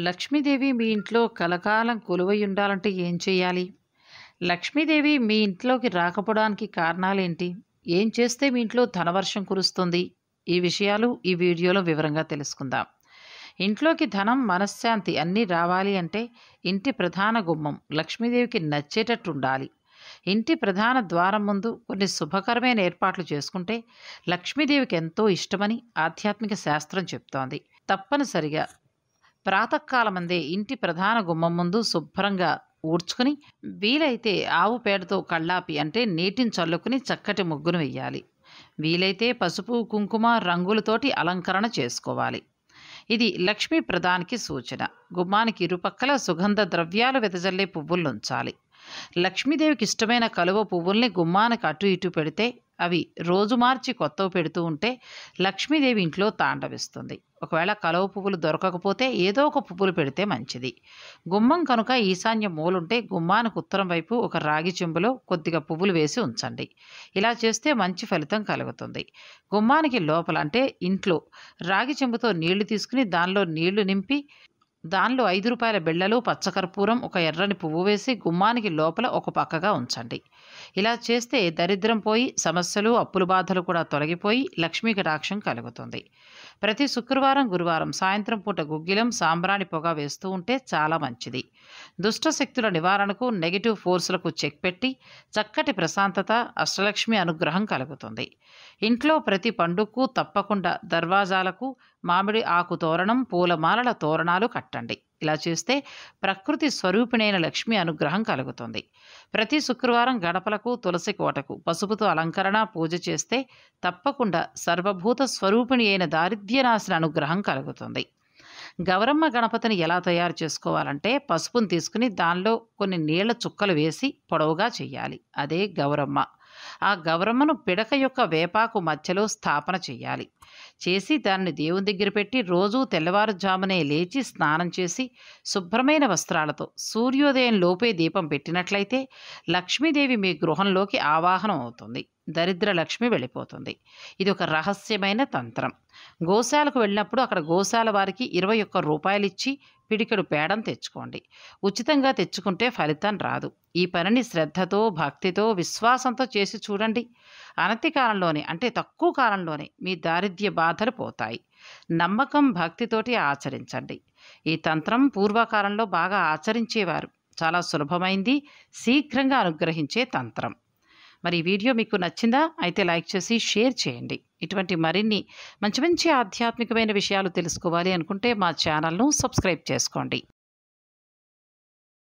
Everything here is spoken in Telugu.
లక్ష్మీదేవి మీ ఇంట్లో కలకాలం కొలువై ఉండాలంటే ఏం చేయాలి లక్ష్మీదేవి మీ ఇంట్లోకి రాకపోవడానికి కారణాలేంటి ఏం చేస్తే మీ ఇంట్లో ధనవర్షం కురుస్తుంది ఈ విషయాలు ఈ వీడియోలో వివరంగా తెలుసుకుందాం ఇంట్లోకి ధనం మనశ్శాంతి అన్నీ రావాలి అంటే ఇంటి ప్రధాన గుమ్మం లక్ష్మీదేవికి నచ్చేటట్టు ఉండాలి ఇంటి ప్రధాన ద్వారం ముందు కొన్ని శుభకరమైన ఏర్పాట్లు చేసుకుంటే లక్ష్మీదేవికి ఎంతో ఇష్టమని ఆధ్యాత్మిక శాస్త్రం చెప్తోంది తప్పనిసరిగా ప్రాతకాలమందే ఇంటి ప్రధాన గుమ్మం ముందు శుభ్రంగా ఊడ్చుకుని వీలైతే ఆవు పేడతో కళ్ళాపి అంటే నీటిని చల్లుకుని చక్కటి ముగ్గును వెయ్యాలి వీలైతే పసుపు కుంకుమ రంగులతోటి అలంకరణ చేసుకోవాలి ఇది లక్ష్మీ ప్రధానికి సూచన గుమ్మానికి ఇరుపక్కల సుగంధ ద్రవ్యాలు వెదజల్లే పువ్వులు ఉంచాలి లక్ష్మీదేవికి ఇష్టమైన కలువ పువ్వుల్ని గుమ్మానికి అటు ఇటు పెడితే అవి రోజు మార్చి కొత్తవి పెడుతూ ఉంటే లక్ష్మీదేవి ఇంట్లో తాండవిస్తుంది ఒకవేళ కలువ పువ్వులు దొరకకపోతే ఏదో ఒక పువ్వులు పెడితే మంచిది గుమ్మం కనుక ఈశాన్య మూలుంటే గుమ్మానికి ఉత్తరం వైపు ఒక రాగి చెంబులో కొద్దిగా పువ్వులు వేసి ఉంచండి ఇలా చేస్తే మంచి ఫలితం కలుగుతుంది గుమ్మానికి లోపల అంటే ఇంట్లో రాగి చెంబుతో నీళ్లు తీసుకుని దానిలో నీళ్లు నింపి దానిలో ఐదు రూపాయల బిళ్ళలు పచ్చకర్పూరం ఒక ఎర్రని పువ్వు వేసి గుమ్మానికి లోపల ఒక పక్కగా ఉంచండి ఇలా చేస్తే దరిద్రం పోయి సమస్యలు అప్పుల బాధలు కూడా తొలగిపోయి లక్ష్మీ కటాక్షం కలుగుతుంది ప్రతి శుక్రవారం గురువారం సాయంత్రం పూట గుగ్గిలం సాంబ్రాణి పొగ వేస్తూ ఉంటే చాలా మంచిది దుష్ట శక్తుల నివారణకు నెగిటివ్ ఫోర్సులకు చెక్ పెట్టి చక్కటి ప్రశాంతత అష్టలక్ష్మి అనుగ్రహం కలుగుతుంది ఇంట్లో ప్రతి పండుగకు తప్పకుండా దర్వాజాలకు మామిడి ఆకు తోరణం పూలమాలల తోరణాలు కట్టండి ఇలా చేస్తే ప్రకృతి స్వరూపిణైన లక్ష్మి అనుగ్రహం కలుగుతుంది ప్రతి శుక్రవారం గడపలకు తులసి కోటకు పసుపుతో అలంకరణ పూజ చేస్తే తప్పకుండా సర్వభూత స్వరూపిణి అయిన దారిద్ర్యనాశన అనుగ్రహం కలుగుతుంది గౌరమ్మ గణపతిని ఎలా తయారు చేసుకోవాలంటే పసుపుని తీసుకుని దానిలో కొన్ని నీళ్ల చుక్కలు వేసి పొడవుగా చేయాలి అదే గౌరమ్మ ఆ గౌరమ్మను పిడక యొక్క వేపాకు మధ్యలో స్థాపన చేయాలి చేసి దాన్ని దేవుని దగ్గర పెట్టి రోజు తెల్లవారుజామునే లేచి స్నానం చేసి శుభ్రమైన వస్త్రాలతో సూర్యోదయం లోపే దీపం పెట్టినట్లయితే లక్ష్మీదేవి మీ గృహంలోకి ఆవాహనం అవుతుంది దరిద్ర లక్ష్మి వెళ్ళిపోతుంది ఇది ఒక రహస్యమైన తంత్రం గోశాలకు వెళ్ళినప్పుడు అక్కడ గోశాల వారికి ఇరవై ఒక్క రూపాయలు ఇచ్చి పిడికెడు పేడం తెచ్చుకోండి ఉచితంగా తెచ్చుకుంటే ఫలితం రాదు ఈ పనిని శ్రద్ధతో భక్తితో విశ్వాసంతో చేసి చూడండి అనతి కాలంలోనే అంటే తక్కువ కాలంలోనే మీ దారిద్ర్య బాధలు పోతాయి నమ్మకం భక్తితోటి ఆచరించండి ఈ తంత్రం పూర్వకాలంలో బాగా ఆచరించేవారు చాలా సులభమైంది శీఘ్రంగా అనుగ్రహించే తంత్రం మరి ఈ వీడియో మీకు నచ్చిందా అయితే లైక్ చేసి షేర్ చేయండి ఇటువంటి మరిన్ని మంచి మంచి ఆధ్యాత్మికమైన విషయాలు తెలుసుకోవాలి అనుకుంటే మా ఛానల్ను సబ్స్క్రైబ్ చేసుకోండి